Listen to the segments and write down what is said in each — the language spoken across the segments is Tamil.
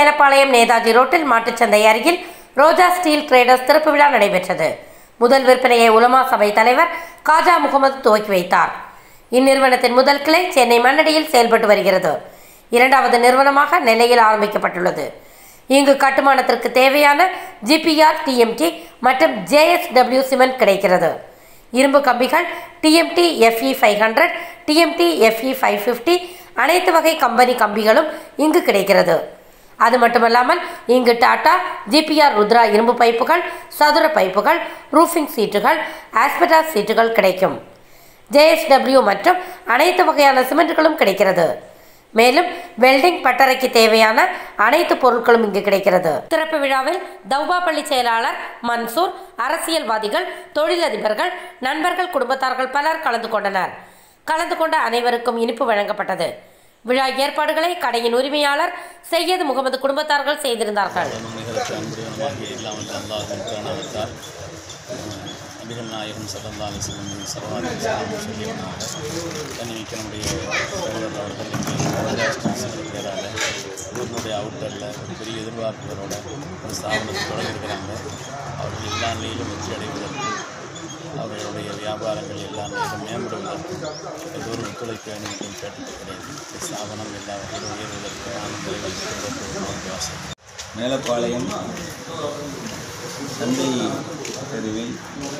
மேலப்பாளையம் நேதாஜி ரோட்டில் மாட்டுச்சந்தை அருகில் ரோஜா ஸ்டீல் ட்ரேடர்ஸ் திறப்பு விழா நடைபெற்றது முதல் விற்பனையை உலமா சபை தலைவர் காஜா முகமது துவக்கி வைத்தார் இந்நிறுவனத்தின் முதல் கிளை சென்னை மண்ணடியில் செயல்பட்டு வருகிறது இரண்டாவது நிறுவனமாக நெல்லையில் ஆரம்பிக்கப்பட்டுள்ளது இங்கு கட்டுமானத்திற்கு தேவையான ஜிபிஆர் டிஎம்டி மற்றும் ஜேஎஸ்டபிள்யூ சிமெண்ட் கிடைக்கிறது இரும்பு கம்பிகள் TMT FE five hundred TMT FE five fifty அனைத்து வகை கம்பெனி கம்பிகளும் இங்கு கிடைக்கிறது அது மட்டுமல்லாமல் இங்கு டாடா ஜிபிஆர் ருத்ரா இரும்பு பைப்புகள் சதுர பைப்புகள் ரூஃபிங் சீட்டுகள் ஆஸ்பெட்டாஸ் சீட்டுகள் கிடைக்கும் ஜேஎஸ்டபிள்யூ மற்றும் அனைத்து வகையான சிமெண்ட்களும் கிடைக்கிறது மேலும் வெல்டிங் பட்டறைக்கு தேவையான அனைத்து பொருட்களும் இங்கு கிடைக்கிறது திறப்பு விழாவில் தௌபா பள்ளி செயலாளர் மன்சூர் அரசியல்வாதிகள் தொழிலதிபர்கள் நண்பர்கள் குடும்பத்தார்கள் பலர் கலந்து கொண்டனர் கலந்து கொண்ட அனைவருக்கும் இனிப்பு வழங்கப்பட்டது விழா ஏற்பாடுகளை கடையின் உரிமையாளர் சையது முகமது குடும்பத்தார்கள் செய்திருந்தார்கள் நிகழ்ச்சி அன்புடையவனமாகிய இல்லாமல் அல்லாஹின் காரணத்தால் நபிகள் நாயகம் சல்லல்லா அலிஸ்லம் சரவாதி சொல்லியிருந்தாங்க தன்னிமிக்க நம்முடைய சகோதரர் அவர்கள் இங்கே பேரால் ஊரினுடைய அவுட்டரில் ஒரு பெரிய எதிர்பார்ப்புகளோட ஒரு ஸ்தாபனத்தை தொடங்கியிருக்கிறாங்க அவர்கள் எல்லா நிலையிலும் வெற்றி அடைவதற்கு அவர்களுடைய வியாபாரங்கள் எல்லா நிலையிலும் மேம்படுவதற்கு எல்லோரும் ஒத்துழைக்க வேண்டும் என்று கேட்டுக்கொள்கிறேன் இந்த ஸ்தாபனம் எல்லா வகையிலும் உயர்வதற்கு நான் நிறைவேற்றி ஆசை மேலப்பாளையம் சந்தை தெருவில்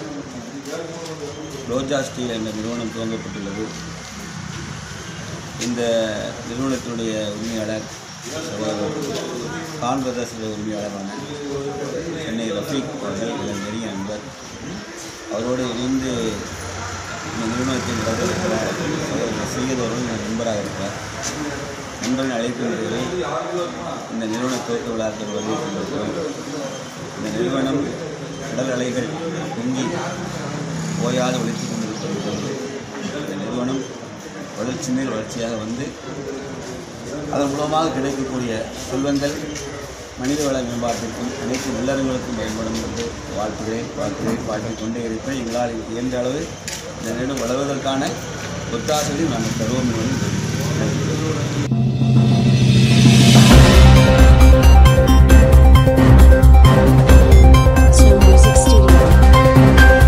ரோஜா ஸ்டீல் என்ற நிறுவனம் துவங்கப்பட்டுள்ளது இந்த நிறுவனத்தினுடைய உரிமையாளர் சகோதரர் கான் பிரதர்ஸுடைய உரிமையாளரான சென்னை ரஃபீக் அவர்கள் எனது நெருங்கிய நண்பர் அவரோடு இணைந்து இந்த நிறுவனத்தை நடத்திருக்கிற சகோதரர் சையத் அவர்கள் என் நண்பராக இருக்கிறார் நண்பரின் அழைப்பின் பேரில் இந்த நிறுவன துவக்க விழாக்கள் வருகிறோம் இந்த நிறுவனம் கடல் அலைகள் பொங்கி ஓயாது ஒழித்து கொண்டிருக்கிறது இந்த நிறுவனம் வளர்ச்சி மேல் வளர்ச்சியாக வந்து அதன் மூலமாக கிடைக்கக்கூடிய செல்வங்கள் மனிதவள மேம்பாட்டிற்கும் அனைத்து நல்லறங்களுக்கும் பயன்படும் என்று வாழ்த்துகிறேன் வாழ்த்துகிறேன் வாழ்த்திக் கொண்டே இருப்பேன் எங்களால் இயன்ற அளவு இந்த நிறுவனம் வளர்வதற்கான ஒத்தாசையை நாங்கள் தருவோம் என்று தெரிவித்துக் Snow Music Studio.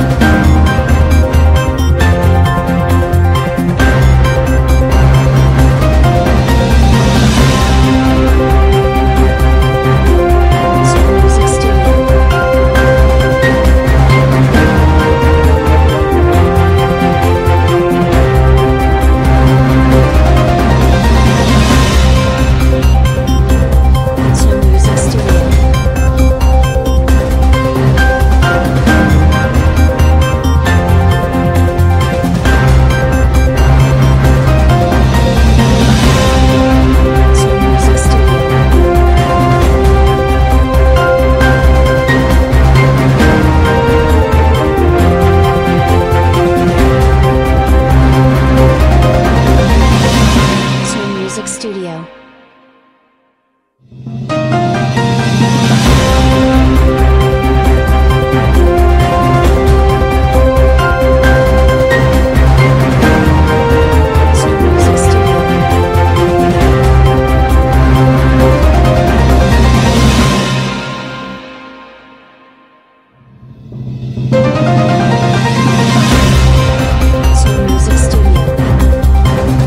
Snow Music Studio. Snow Music Studio. Snow Music Studio. Snow Music Studio. Snow Music Studio. Snow Music Studio.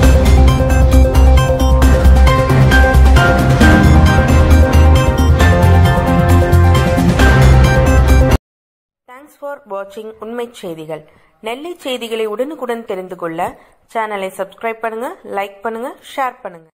Thanks for வாட்சிங் உண்மைச் செய்திகள் நெல்லை செய்திகளை உடனுக்குடன் தெரிந்து கொள்ள சேனலை சப்ஸ்கிரைப் பண்ணுங்க லைக் பண்ணுங்க ஷேர் பண்ணுங்க